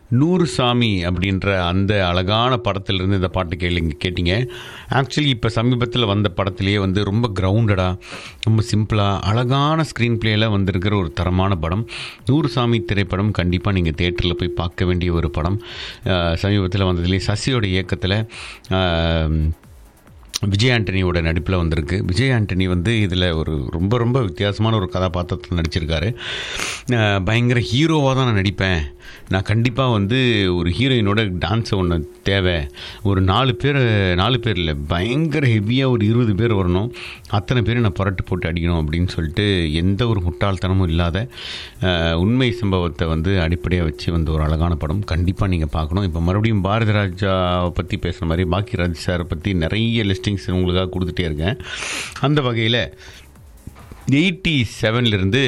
நூறு சாமி அப்படின்ற அந்த அழகான படத்திலிருந்து இந்த பாட்டு கேளுங்க கேட்டிங்க ஆக்சுவலி இப்போ சமீபத்தில் வந்த படத்திலேயே வந்து ரொம்ப கிரவுண்டடாக ரொம்ப சிம்பிளாக அழகான ஸ்க்ரீன் பிளேயில் வந்திருக்கிற ஒரு தரமான படம் நூறு சாமி திரைப்படம் கண்டிப்பாக நீங்கள் தேட்டரில் போய் பார்க்க வேண்டிய ஒரு படம் அஹ், சமீபத்தில் வந்ததுலேயே சசியோட இயக்கத்தில் அஹ், விஜய் ஆண்டனியோட நடிப்பில் வந்திருக்கு விஜய் ஆண்டனி வந்து இதில் ஒரு ரொம்ப ரொம்ப வித்தியாசமான ஒரு கதாபாத்திரத்தில் நடிச்சிருக்காரு அஹ் பயங்கர ஹீரோவாக தான் நான் நடிப்பேன் நான் கண்டிப்பாக வந்து ஒரு ஹீரோயினோட டான்ஸ் ஒன்று தேவை ஒரு நாலு பேர் நாலு பேர் இல்லை பயங்கர ஹெவியாக ஒரு இருபது பேர் வரணும் அத்தனை பேர் நான் புரட்டு போட்டு அடிக்கணும் அப்படின்னு சொல்லிட்டு எந்த ஒரு முட்டாள்தனமும் இல்லாத அஹ், உண்மை சம்பவத்தை வந்து அடிப்படையாக வச்சு வந்த ஒரு அழகான படம் கண்டிப்பாக நீங்கள் பார்க்கணும் இப்போ மறுபடியும் பாரதி ராஜாவை பற்றி பேசுகிற மாதிரி பாக்கியராஜ் சாரை பற்றி நிறைய லிஸ்டிங்ஸ் உங்களுக்காக கொடுத்துட்டே இருக்கேன் அந்த வகையில் எயிட்டி செவன்லேருந்து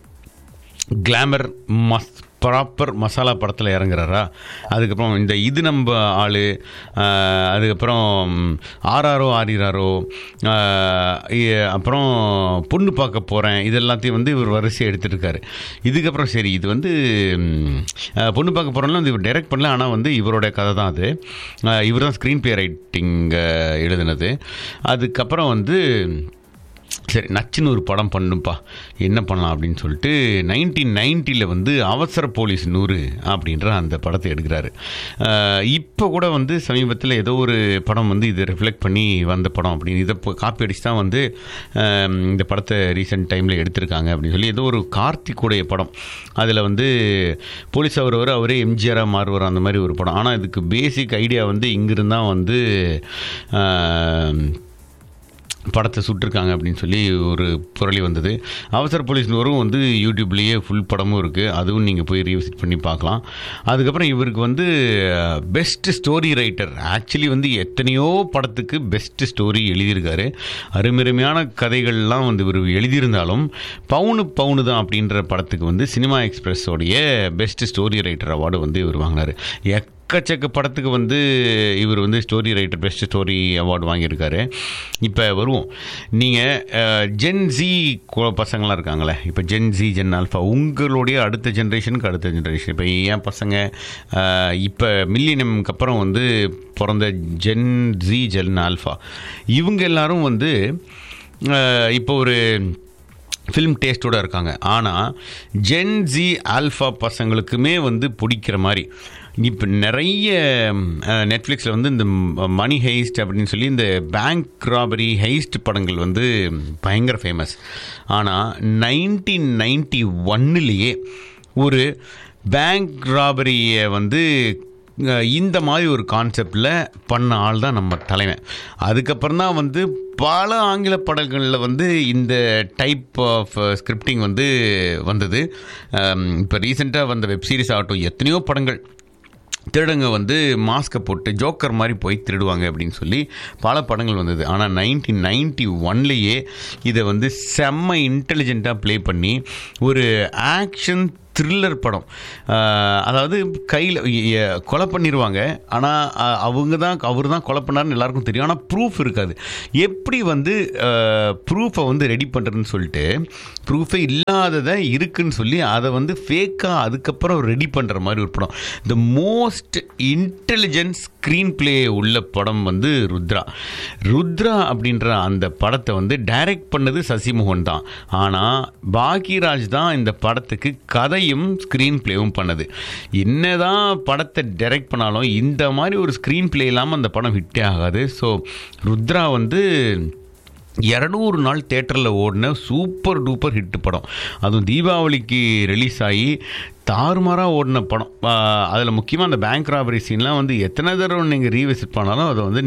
கிளாமர் மஸ் ப்ராப்பர் மசாலா படத்தில் இறங்குறாரா அதுக்கப்புறம் இந்த இது நம்ம ஆள் அதுக்கப்புறம் ஆர்ஆரோ ஆரிராரோ அப்புறம் பொண்ணு பார்க்க போகிறேன் இது எல்லாத்தையும் வந்து இவர் வரிசை எடுத்துட்டு இருக்காரு இதுக்கப்புறம் சரி இது வந்து ம், அஹ், பொண்ணு பார்க்க போகிறோம்னா வந்து இவர் டைரக்ட் பண்ணல ஆனால் வந்து இவரோட கதை தான் அது இவர் தான் ஸ்க்ரீன் பிளே ரைட்டிங் எழுதுனது அதுக்கப்புறம் வந்து சரி நச்சுன்னு ஒரு படம் பண்ணுப்பா என்ன பண்ணலாம் அப்படின்னு சொல்லிட்டு நைன்டீன் நைன்ட்டியில் வந்து அவசர போலீஸ் நூறு அப்படின்ற அந்த படத்தை எடுக்கிறாரு இப்போ கூட வந்து சமீபத்தில் ஏதோ ஒரு படம் வந்து இதை ரிஃப்ளெக்ட் பண்ணி வந்த படம் அப்படின்னு இதை காப்பி அடிச்சு தான் வந்து அஹ், இந்த படத்தை ரீசெண்ட் டைமில் எடுத்திருக்காங்க அப்படின்னு சொல்லி ஏதோ ஒரு கார்த்திக்குடைய படம் அதில் வந்து போலீஸ் அவர் அவரே எம்ஜிஆராக மாறுவார் அந்த மாதிரி ஒரு படம் ஆனால் இதுக்கு பேசிக் ஐடியா வந்து இங்கிருந்து தான் வந்து அஹ், படத்தை சுட்டிருக்காங்க அப்படின்னு சொல்லி ஒரு புரளி வந்தது அவசர போலீஸ் வரும் வந்து யூடியூப்லேயே ஃபுல் படமும் இருக்குது அதுவும் நீங்கள் போய் ரீவிசிட் பண்ணி பார்க்கலாம் அதுக்கப்புறம் இவருக்கு வந்து பெஸ்ட் ஸ்டோரி ரைட்டர் ஆக்சுவலி வந்து எத்தனையோ படத்துக்கு பெஸ்ட் ஸ்டோரி எழுதியிருக்காரு அருமையான கதைகள்லாம் வந்து இவர் எழுதியிருந்தாலும் பவுனு பவுனு தான் அப்படின்ற படத்துக்கு வந்து சினிமா எக்ஸ்பிரஸோடைய பெஸ்ட் ஸ்டோரி ரைட்டர் அவார்டு வந்து இவர் வாங்கினார் எக்கச்சக்க படத்துக்கு வந்து இவர் வந்து story writer best story award வாங்கியிருக்காரு இப்போ வருவோம் நீங்கள் ஜென் ஜி பசங்களாம் இருக்காங்களே இப்போ ஜென் ஜி ஜென் ஆல்ஃபா உங்களுடைய அடுத்த ஜென்ரேஷனுக்கு அடுத்த ஜென்ரேஷன் இப்போ என் பசங்க அஹ், இப்போ மில்லியனுக்கு அப்புறம் வந்து பிறந்த ஜென் ஜி ஜென் ஆல்ஃபா இவங்க எல்லாரும் வந்து அஹ், இப்போ ஒரு ஃபிலிம் டேஸ்ட்டோட இருக்காங்க ஆனால் ஜென் ஜி ஆல்ஃபா பசங்களுக்குமே வந்து பிடிக்கிற மாதிரி இப்போ நிறைய நெட்ஃப்ளிக்ஸில் வந்து இந்த மணி ஹெய்ஸ்ட் அப்படின்னு சொல்லி இந்த பேங்க் ராபரி ஹெய்ஸ்ட் படங்கள் வந்து பயங்கர ஃபேமஸ் ஆனால் நைன்டீன் நைன்டி ஒன்னுலேயே ஒரு பேங்க் ராபரியை வந்து அஹ் இந்த மாதிரி ஒரு கான்செப்டில் பண்ண ஆள் தான் நம்ம தலைவன் அதுக்கப்புறம் தான் வந்து பல ஆங்கில படங்களில் வந்து இந்த டைப் ஆஃப் ஸ்கிரிப்டிங் வந்து வந்தது இப்போ ரீசெண்டாக வந்த வெப் சீரிஸ் ஆகட்டும் எத்தனையோ படங்கள் திருடங்க வந்து மாஸ்கை போட்டு ஜோக்கர் மாதிரி போய் திருடுவாங்க அப்படின்னு சொல்லி பல படங்கள் வந்தது ஆனால் நைன்டீன் நைன்டி ஒன்லேயே இதை வந்து செம்ம இன்டெலிஜென்ட்டாக ப்ளே பண்ணி ஒரு ஆக்ஷன் த்ரில்லர் படம் அஹ் அதாவது கையில் கொலை பண்ணிடுவாங்க ஆனால் அவங்க தான் அவர் தான் கொலை பண்ணாருன்னு எல்லாருக்கும் தெரியும் ஆனால் ப்ரூஃப் இருக்காது எப்படி வந்து ப்ரூஃபை வந்து ரெடி பண்ணுறதுன்னு சொல்லிட்டு ப்ரூஃபே இல்லாததை இருக்குன்னு சொல்லி அதை வந்து ஃபேக்காக அதுக்கப்புறம் ரெடி பண்ணுற மாதிரி ஒரு படம் the most intelligent screenplay உள்ள படம் வந்து ருத்ரா ருத்ரா அப்படின்ற அந்த படத்தை வந்து டைரக்ட் பண்ணது சசிமோகன் தான் ஆனால் பாக்யராஜ் தான் இந்த படத்துக்கு கதையும் ஸ்க்ரீன் பிளேவும் பண்ணது என்னதான் படத்தை டைரக்ட் பண்ணாலும் இந்த மாதிரி ஒரு ஸ்க்ரீன் பிளே இல்லாமல் அந்த படம் ஹிட்டே ஆகாது ஸோ ருத்ரா வந்து இரநூறு நாள் தேட்டரில் ஓடின சூப்பர் டூப்பர் ஹிட் படம் அதுவும் தீபாவளிக்கு ரிலீஸ் ஆகி தாறுமாறாக ஓடின படம் அதில் முக்கியமாக அந்த பேங்க் ராபரி சீன்லாம் வந்து எத்தனை தடவை நீங்கள் ரீவிசிட் பண்ணாலும் அதை வந்து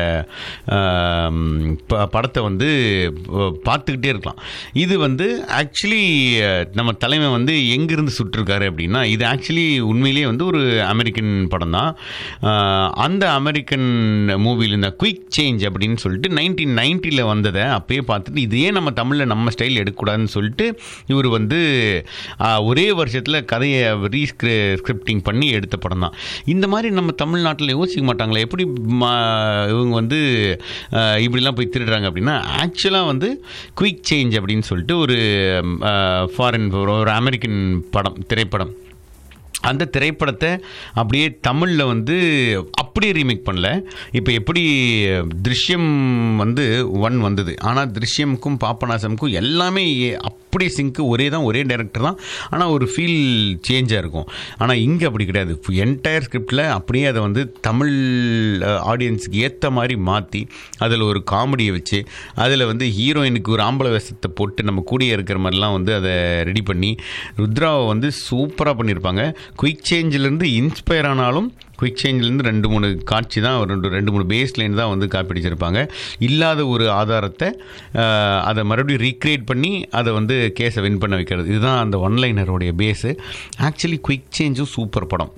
நீங்கள் படத்தை வந்து அஹ், பார்த்துக்கிட்டே இருக்கலாம் இது வந்து ஆக்சுவலி நம்ம தலைமை வந்து எங்கேருந்து சுட்டிருக்காரு அப்படின்னா இது ஆக்சுவலி உண்மையிலேயே வந்து ஒரு அமெரிக்கன் படம் தான் அஹ், அந்த அமெரிக்கன் மூவியில் இந்த குயிக் சேஞ்ச் அப்படின்னு சொல்லிட்டு நைன்டீன் நைன்ட்டியில் வந்ததை அப்பயே பார்த்துட்டு இது ஏன் நம்ம தமிழில் நம்ம ஸ்டைல் எடுக்கக்கூடாதுன்னு சொல்லிட்டு இவர் வந்து அஹ், ஒரே வருஷத்தில் கதையை ரீஸ்கிரி ஸ்கிரிப்டிங் பண்ணி எடுத்த படம் தான் இந்த மாதிரி நம்ம தமிழ்நாட்டில் யோசிக்க மாட்டாங்களே எப்படி ம- இவங்க வந்து அஹ், இப்படிலாம் போய் திருடுறாங்க அப்படின்னா ஆக்சுவலாக வந்து குயிக் சேஞ்ச் அப்படின்னு சொல்லிட்டு ஒரு ஃபாரின் ஒரு அமெரிக்கன் படம் திரைப்படம் அந்த திரைப்படத்தை அப்படியே தமிழில் வந்து அப்படியே ரீமேக் பண்ணல இப்போ எப்படி திருஷ்யம் வந்து ஒன் வந்தது ஆனால் திருஷ்யமுக்கும் பாப்பநாசமுக்கும் எல்லாமே ஏ- அப்படியே சிங்க்கு ஒரே தான் ஒரே டைரக்டர் தான் ஆனால் ஒரு ஃபீல் சேஞ்சாக இருக்கும் ஆனால் இங்கே அப்படி கிடையாது என்டையர் ஸ்கிரிப்டில் அப்படியே அதை வந்து தமிழ் ஆடியன்ஸுக்கு ஏற்ற மாதிரி மாற்றி அதில் ஒரு காமெடியை வச்சு அதில் வந்து ஹீரோயினுக்கு ஒரு ஆம்பளை வேஷத்தை போட்டு நம்ம கூடிய இருக்கிற மாதிரிலாம் வந்து அதை ரெடி பண்ணி ருத்ராவை வந்து சூப்பராக பண்ணியிருப்பாங்க குயிக் சேஞ்சிலேருந்து இன்ஸ்பயர் ஆனாலும் குயிக் சேஞ்சிலேருந்து ரெண்டு மூணு காட்சி தான் ஒரு ரெண்டு ரெண்டு மூணு பேஸ் லைன் தான் வந்து காப்பிடிச்சிருப்பாங்க இல்லாத ஒரு ஆதாரத்தை ஆஹ், அதை மறுபடியும் ரீக்ரியேட் பண்ணி அதை வந்து கேஸை வின் பண்ண வைக்கிறது இதுதான் அந்த ஒன்லைனருடைய பேஸு ஆக்சுவலி குயிக் சேஞ்சும் சூப்பர் படம்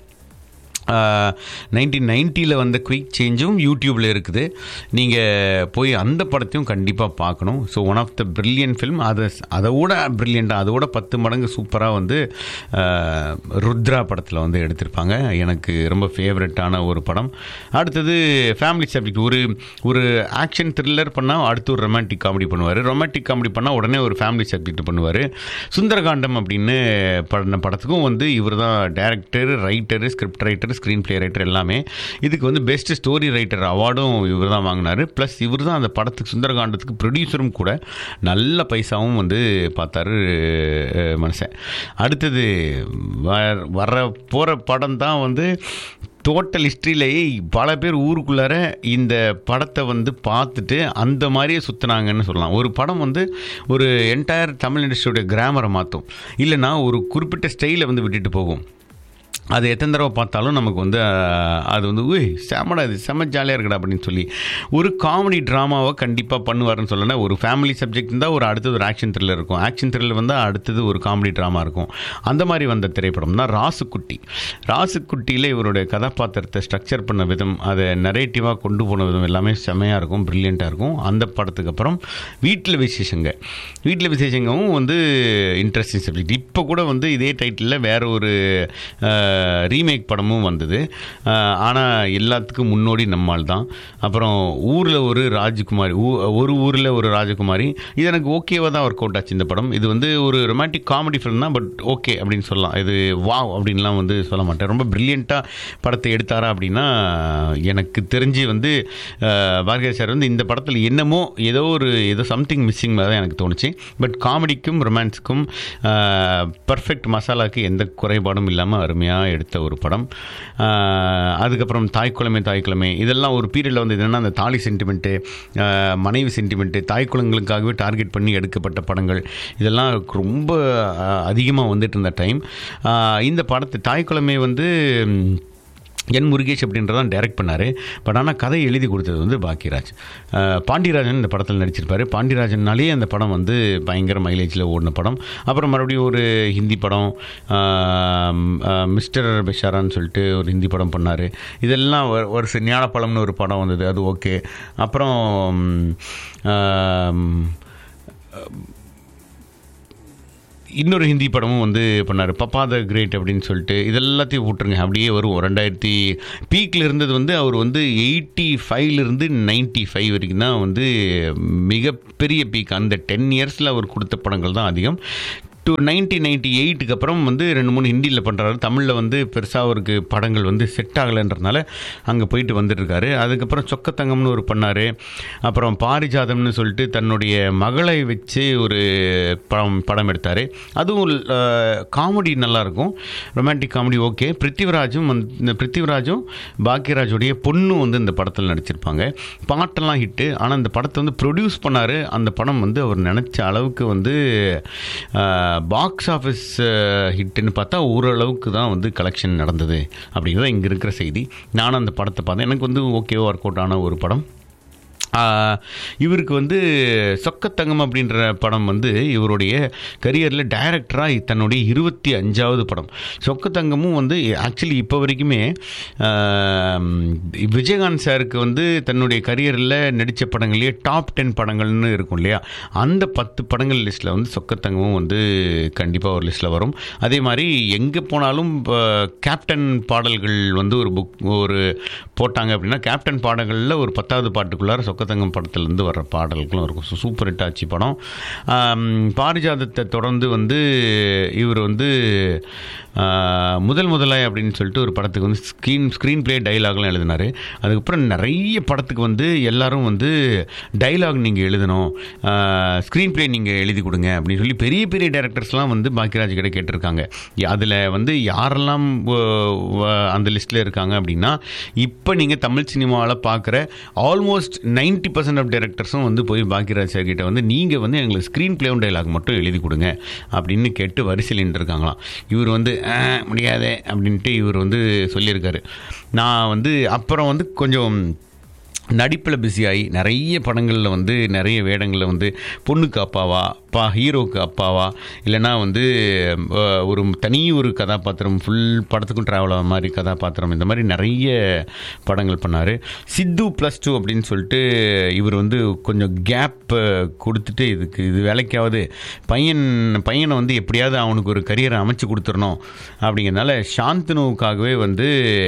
நைன்டீன் நைன்ட்டியில் வந்த குயிக் சேஞ்சும் யூடியூப்பில் இருக்குது நீங்கள் போய் அந்த படத்தையும் கண்டிப்பாக பார்க்கணும் so one of the brilliant film அதை அதை விட பிரில்லியண்ட்டாக அதை விட பத்து மடங்கு சூப்பராக வந்து ஆஹ், ருத்ரா படத்தில் வந்து எடுத்திருப்பாங்க எனக்கு ரொம்ப ஃபேவரட்டான ஒரு படம் அடுத்தது ஃபேமிலி சப்ஜெக்ட் ஒரு ஒரு ஆக்ஷன் த்ரில்லர் பண்ணால் அடுத்து ஒரு ரொமான்டிக் காமெடி பண்ணுவார் ரொமான்டிக் காமெடி பண்ணால் உடனே ஒரு ஃபேமிலி சப்ஜெக்ட் பண்ணுவார் சுந்தரகாண்டம் அப்படின்னு பண்ண படத்துக்கும் வந்து இவர் தான் director writer script writer screenplay writer எல்லாமே இதுக்கு வந்து பெஸ்ட் ஸ்டோரி ரைட்டர் அவார்டும் இவர் தான் வாங்கினார் ப்ளஸ் இவர் தான் அந்த படத்துக்கு சுந்தரகாண்டத்துக்கு ப்ரொடியூசரும் கூட நல்ல பைசாவும் வந்து பார்த்தாரு அஹ், மனுஷன் அடுத்தது வ- வர போகிற படம் தான் வந்து டோட்டல் ஹிஸ்ட்ரியிலேயே பல பேர் ஊருக்குள்ளார இந்த படத்தை வந்து பார்த்துட்டு அந்த மாதிரியே சுற்றுனாங்கன்னு சொல்லலாம் ஒரு படம் வந்து ஒரு என்டையர் தமிழ் இண்டஸ்ட்ரியோட கிராமரை மாற்றும் இல்லைன்னா ஒரு குறிப்பிட்ட ஸ்டைலை வந்து விட்டுட்டு போகும் அது எத்தனை தடவை பார்த்தாலும் நமக்கு வந்து அஹ், அது வந்து உய் செமடா இது செம ஜாலியாக இருக்குடா அப்படின்னு சொல்லி ஒரு காமெடி ட்ராமாவை கண்டிப்பாக பண்ணுவாருன்னு சொல்லணும் ஒரு ஃபேமிலி சப்ஜெக்ட் இருந்தால் ஒரு அடுத்தது ஒரு ஆக்ஷன் த்ரில்லர் இருக்கும் ஆக்ஷன் த்ரில்லர் வந்தால் அடுத்தது ஒரு காமெடி ட்ராமா இருக்கும் அந்த மாதிரி வந்த திரைப்படம் தான் ராசுக்குட்டி ராசுக்குட்டியில் இவருடைய கதாபாத்திரத்தை ஸ்ட்ரக்சர் பண்ண விதம் அதை நரேட்டிவாக கொண்டு போன விதம் எல்லாமே செமையாக இருக்கும் ப்ரில்லியண்ட்டாக இருக்கும் அந்த படத்துக்கு அப்புறம் வீட்டில் விசேஷங்க வீட்டில் விசேஷங்கவும் வந்து இன்ட்ரெஸ்டிங் சப்ஜெக்ட் இப்போ கூட வந்து இதே டைட்டிலில் வேற ஒரு ரீமேக் படமும் வந்தது ஆனால் எல்லாத்துக்கும் முன்னோடி நம்மால் தான் அப்புறம் ஊரில் ஒரு ராஜகுமாரி ஊ- ஒரு ஊரில் ஒரு ராஜகுமாரி இது எனக்கு ஓகேவாக தான் ஒர்க் அவுட் ஆச்சு இந்த படம் இது வந்து ஒரு ரொமான்டிக் காமெடி ஃபிலிம் தான் பட் ஓகே அப்படின்னு சொல்லலாம் இது வாவ் அப்படின்லாம் வந்து சொல்ல மாட்டேன் ரொம்ப ப்ரில்லியண்ட்டாக படத்தை எடுத்தாரா அப்படின்னா எனக்கு தெரிஞ்சு வந்து அஹ், பாரதியார் சார் வந்து இந்த படத்தில் என்னமோ ஏதோ ஒரு ஏதோ சம்திங் மிஸ்ஸிங் மாதிரி தான் எனக்கு தோணுச்சு பட் காமெடிக்கும் ரொமான்ஸுக்கும் பர்ஃபெக்ட் மசாலாக்கு எந்த குறைபாடும் இல்லாமல் அருமையாக எடுத்த ஒரு படம் அஹ், அதுக்கப்புறம் தாய்க்குளமே தாய்க்குளமே இதெல்லாம் ஒரு பீரியடில் வந்து என்னென்னா அந்த தாலி சென்டிமெண்ட்டு மனைவி சென்டிமெண்ட்டு தாய்க்குளங்களுக்காகவே டார்கெட் பண்ணி எடுக்கப்பட்ட படங்கள் இதெல்லாம் ரொம்ப அதிகமாக வந்துட்டு இருந்த டைம் இந்த படத்தை தாய்க்குளமே வந்து ம், என் முருகேஷ் அப்படின்றதான் டைரக்ட் பண்ணார் பட் ஆனால் கதை எழுதி கொடுத்தது வந்து பாக்கியராஜ் அஹ், பாண்டியராஜன் இந்த படத்தில் நடிச்சிருப்பாரு பாண்டியராஜன்னாலே அந்த படம் வந்து பயங்கர மைலேஜில் ஓடின படம் அப்புறம் மறுபடியும் ஒரு ஹிந்தி படம் ஆம், அஹ், மிஸ்டர் பெஷாரான்னு சொல்லிட்டு ஒரு ஹிந்தி படம் பண்ணார் இதெல்லாம் ஒரு- ஒரு சி- ஞானப்பழம்னு ஒரு படம் வந்தது அது ஓகே அப்புறம் ஆம், இன்னொரு ஹிந்தி படமும் வந்து பண்ணார் பப்பா த கிரேட் அப்படின்னு சொல்லிட்டு இதெல்லாத்தையும் விட்டுருங்க அப்படியே வரும் ரெண்டாயிரத்தி பீக்கில் இருந்தது வந்து அவர் வந்து எயிட்டி ஃபைவ்லேருந்து நைன்ட்டி ஃபைவ் வரைக்கும் தான் வந்து மிகப்பெரிய பீக் அந்த டென் இயர்ஸில் அவர் கொடுத்த படங்கள் தான் அதிகம் டு நைன்டீன் நைன்டி எயிட்டுக்கு அப்புறம் வந்து ரெண்டு மூணு ஹிந்தியில் பண்ணுறாரு தமிழில் வந்து பெருசாக அவருக்கு படங்கள் வந்து செட் ஆகலைன்றனால அங்கே போயிட்டு வந்துட்டு இருக்காரு அதுக்கப்புறம் சொக்கத்தங்கம்னு ஒரு பண்ணார் அப்புறம் பாரிஜாதம்னு சொல்லிட்டு தன்னுடைய மகளை வச்சு ஒரு படம் படம் எடுத்தார் அதுவும் காமெடி நல்லாயிருக்கும் ரொமான்டிக் காமெடி ஓகே பிருத்திவிராஜும் வந்து இந்த பிருத்திவிராஜும் பாக்யராஜுடைய பொண்ணும் வந்து இந்த படத்தில் நடிச்சிருப்பாங்க பாட்டெல்லாம் ஹிட்டு ஆனால் இந்த படத்தை வந்து ப்ரொடியூஸ் பண்ணார் அந்த படம் வந்து அவர் நினச்ச அளவுக்கு வந்து பாக்ஸ் ஆஃபீஸ் ஹிட்டுன்னு பார்த்தா ஓரளவுக்கு தான் வந்து கலெக்ஷன் நடந்தது அப்படிங்கிறது இங்கே இருக்கிற செய்தி நானும் அந்த படத்தை பார்த்தேன் எனக்கு வந்து ஓகே ஒர்க் அவுட் ஆன ஒரு படம் ஆஹ், இவருக்கு வந்து சொக்கத்தங்கம் அப்படின்ற படம் வந்து இவருடைய கரியரில் டைரக்டராக தன்னுடைய இருபத்தி அஞ்சாவது படம் சொக்கத்தங்கமும் வந்து ஆக்சுவலி இப்போ வரைக்குமே ஆஹ், விஜயகாந்த் சாருக்கு வந்து தன்னுடைய கரியரில் நடித்த படங்கள்லேயே டாப் டென் படங்கள்னு இருக்கும் இல்லையா அந்த பத்து படங்கள் லிஸ்ட்டில் வந்து சொக்கத்தங்கமும் வந்து கண்டிப்பாக ஒரு லிஸ்ட்டில் வரும் அதே மாதிரி எங்கே போனாலும் இப்போ கேப்டன் பாடல்கள் வந்து ஒரு புக் ஒரு போட்டாங்க அப்படின்னா கேப்டன் பாடல்களில் ஒரு பத்தாவது பாட்டுக்குள்ளார சொக்க சொக்கத்தங்கம் படத்துலேருந்து வர்ற பாடல்களும் இருக்கும் ஸோ சூப்பர் ஹிட் ஆச்சு படம் ஆம், பாரிஜாதத்தை தொடர்ந்து வந்து இவர் வந்து ஆ, முதல் முதலாய் அப்படின்னு சொல்லிட்டு ஒரு படத்துக்கு வந்து ஸ்க்ரீன் ஸ்க்ரீன் ப்ளே டைலாக்லாம் எழுதினார் அதுக்கப்புறம் நிறைய படத்துக்கு வந்து எல்லாரும் வந்து டைலாக் நீங்கள் எழுதணும் ஸ்க்ரீன் ப்ளே நீங்கள் எழுதி கொடுங்க அப்படின்னு சொல்லி பெரிய பெரிய டேரக்டர்ஸ்லாம் வந்து பாக்கியராஜ் கிட்ட கேட்டிருக்காங்க அதில் வந்து யாரெல்லாம் வ- வ- அந்த லிஸ்ட்டில் இருக்காங்க அப்படின்னா இப்போ நீங்கள் தமிழ் சினிமாவில் பார்க்குற ஆல்மோஸ்ட் 90% பர்சன்ட் ஆஃப் டேரக்டர்ஸும் வந்து போய் பாக்கியராஜ் சார் கிட்ட வந்து நீங்கள் வந்து எங்களுக்கு ஸ்க்ரீன் ப்ளேவும் டைலாக் மட்டும் எழுதி கொடுங்க அப்படின்னு கேட்டு வரிசையில் நின்றுருக்காங்களாம் இவர் வந்து "ஆ, முடியாதே அப்படின்ட்டு இவர் வந்து சொல்லியிருக்காரு நான் வந்து அப்புறம் வந்து கொஞ்சம் நடிப்பில் பிஸியாகி நிறைய படங்களில் வந்து நிறைய வேடங்களில் வந்து பொண்ணுக்கு அப்பாவா அப்பா ஹீரோக்கு அப்பாவா இல்லைன்னா வந்து அஹ், ஒரு தனி ஒரு கதாபாத்திரம் ஃபுல் படத்துக்கும் ட்ராவல் ஆகிற மாதிரி கதாபாத்திரம் இந்த மாதிரி நிறைய படங்கள் பண்ணார் சித்து ப்ளஸ் டூ அப்படின்னு சொல்லிட்டு இவர் வந்து கொஞ்சம் கேப் கொடுத்துட்டு இதுக்கு இது வேலைக்காவது பையன் பையனை வந்து எப்படியாவது அவனுக்கு ஒரு கரியரை அமைச்சு கொடுத்துடணும் அப்படிங்கிறதுனால சாந்தனுவுக்காகவே வந்து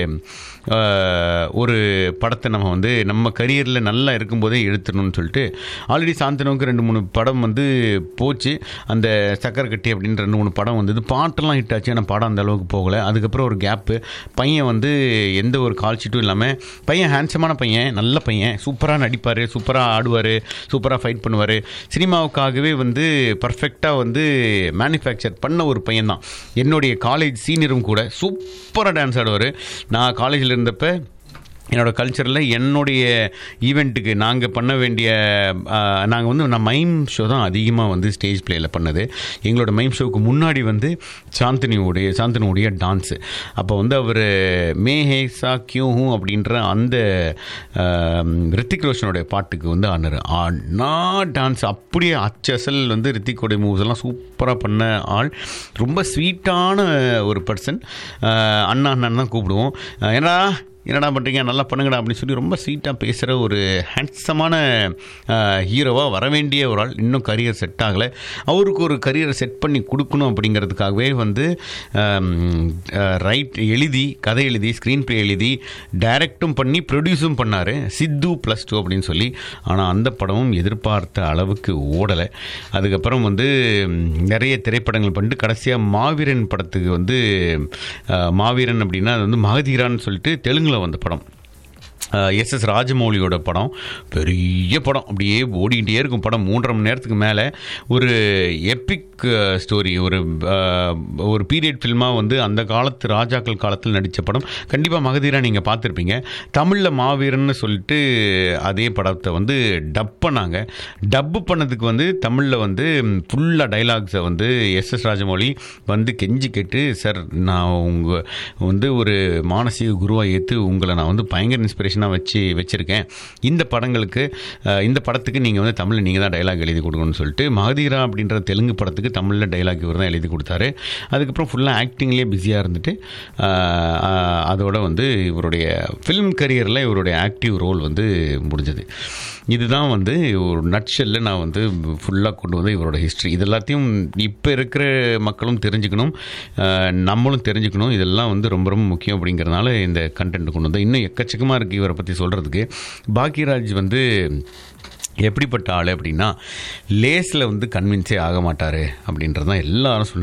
அஹ், ஒரு படத்தை நம்ம வந்து நம்ம கரியரில் நல்லா இருக்கும்போதே எடுத்துடணும்னு சொல்லிட்டு ஆல்ரெடி சாந்தனுவுக்கு ரெண்டு மூணு படம் வந்து போச்சு அந்த சக்கரை கட்டி அப்படின்னு ரெண்டு மூணு படம் வந்தது பாட்டெல்லாம் ஹிட் ஆச்சு ஆனால் படம் அந்த அளவுக்கு போகலை அதுக்கப்புறம் ஒரு கேப்பு பையன் வந்து எந்த ஒரு கால் ஷீட்டும் இல்லாமல் பையன் ஹேண்ட்ஸமான பையன் நல்ல பையன் சூப்பராக நடிப்பார் சூப்பராக ஆடுவார் சூப்பராக ஃபைட் பண்ணுவார் சினிமாவுக்காகவே வந்து பர்ஃபெக்டாக வந்து மேனுஃபேக்சர் பண்ண ஒரு பையன் தான் என்னுடைய காலேஜ் சீனியரும் கூட சூப்பராக டான்ஸ் ஆடுவார் நான் காலேஜில் இருந்தப்போ என்னோட கல்ச்சரில் என்னுடைய ஈவெண்ட்டுக்கு நாங்கள் பண்ண வேண்டிய நாங்கள் வந்து நான் மைம் ஷோ தான் அதிகமாக வந்து ஸ்டேஜ் பிளேயில் பண்ணது எங்களோட மைம் ஷோவுக்கு முன்னாடி வந்து சாந்தினியோடைய சாந்தினியோடைய டான்ஸு அப்போ வந்து அவர் மே ஹே சா கியூ ஹூ அப்படின்ற அந்த ஆம், ரித்திக் ரோஷனுடைய பாட்டுக்கு வந்து ஆனார் ஆனா டான்ஸ் அப்படியே அச்சசல் வந்து ரித்திக்கோடைய மூவ்ஸ் எல்லாம் சூப்பராக பண்ண ஆள் ரொம்ப ஸ்வீட்டான ஒரு பர்சன் அண்ணா அண்ணன் தான் கூப்பிடுவோம் அஹ், என்னடா என்னடா பண்ணுறீங்க நல்லா பண்ணுங்கடா அப்படின்னு சொல்லி ரொம்ப ஸ்வீட்டாக பேசுகிற ஒரு ஹேண்ட்ஸமான ஹீரோவாக வர வேண்டிய ஒரு ஆள் இன்னும் கரியர் செட் ஆகலை அவருக்கு ஒரு கரியரை செட் பண்ணி கொடுக்கணும் அப்படிங்கிறதுக்காகவே வந்து ரைட் எழுதி கதை எழுதி ஸ்க்ரீன் ப்ளே எழுதி டைரக்டும் பண்ணி ப்ரொடியூஸும் பண்ணார் சித்து ப்ளஸ் டூ அப்படின்னு சொல்லி ஆனால் அந்த படமும் எதிர்பார்த்த அளவுக்கு ஓடலை அதுக்கப்புறம் வந்து ம், நிறைய திரைப்படங்கள் பண்ணிட்டு கடைசியாக மாவீரன் படத்துக்கு வந்து அஹ், மாவீரன் அப்படின்னா அது வந்து மகதீரான்னு சொல்லிட்டு தெலுங்கில் வந்த படம் எஸ் எஸ் ராஜமௌலியோட படம் பெரிய படம் அப்படியே ஓடிக்கிட்டே இருக்கும் படம் மூன்றரை மணி நேரத்துக்கு மேலே ஒரு எப்பிக் ஸ்டோரி ஒரு அஹ், ஒரு பீரியட் ஃபில்மாக வந்து அந்த காலத்து ராஜாக்கள் காலத்தில் நடித்த படம் கண்டிப்பாக மகதீரா நீங்கள் பார்த்துருப்பீங்க தமிழில் மாவீரன்னு சொல்லிட்டு அதே படத்தை வந்து டப் பண்ணாங்க டப்பு பண்ணதுக்கு வந்து தமிழில் வந்து ஃபுல்லாக டைலாக்ஸை வந்து எஸ் எஸ் ராஜமௌலி வந்து கெஞ்சி கேட்டு சார் நான் உங்கள் வந்து ஒரு மானசீக குருவாக ஏற்று உங்களை நான் வந்து பயங்கர இன்ஸ்பிரேஷனாக வச்சு வச்சுருக்கேன் இந்த படங்களுக்கு அஹ், இந்த படத்துக்கு நீங்கள் வந்து தமிழில் நீங்கள் தான் டைலாக் எழுதி கொடுக்கணும்னு சொல்லிட்டு மகதீரா அப்படின்ற தெலுங்கு படத்துக்கு தமிழில் டைலாக் இவர் தான் எழுதி கொடுத்தாரு அதுக்கப்புறம் ஃபுல்லாக ஆக்டிங்லேயே பிஸியாக இருந்துட்டு அஹ், அஹ், அதோட வந்து இவருடைய ஃபிலிம் கரியரில் இவருடைய ஆக்டிவ் ரோல் வந்து முடிஞ்சது இதுதான் வந்து ஒரு நட்ஷல்ல நான் வந்து ஃபுல்லாக கொண்டு வந்து இவரோட ஹிஸ்ட்ரி இது எல்லாத்தையும் இப்போ இருக்கிற மக்களும் தெரிஞ்சுக்கணும் அஹ், நம்மளும் தெரிஞ்சுக்கணும் இதெல்லாம் வந்து ரொம்ப ரொம்ப முக்கியம் அப்படிங்கிறதுனால இந்த கண்டென்ட் கொண்டு வந்து இன்னும் எக்கச்சக்கமாக இருக்குது இவரை பற்றி சொல்கிறதுக்கு பாக்யராஜ் வந்து எப்படிப்பட்ட ஆள் அப்படின்னா லேஸில் வந்து கன்வின்ஸே ஆக மாட்டார் அப்படின்றது தான் எல்லாரும் சொன்னது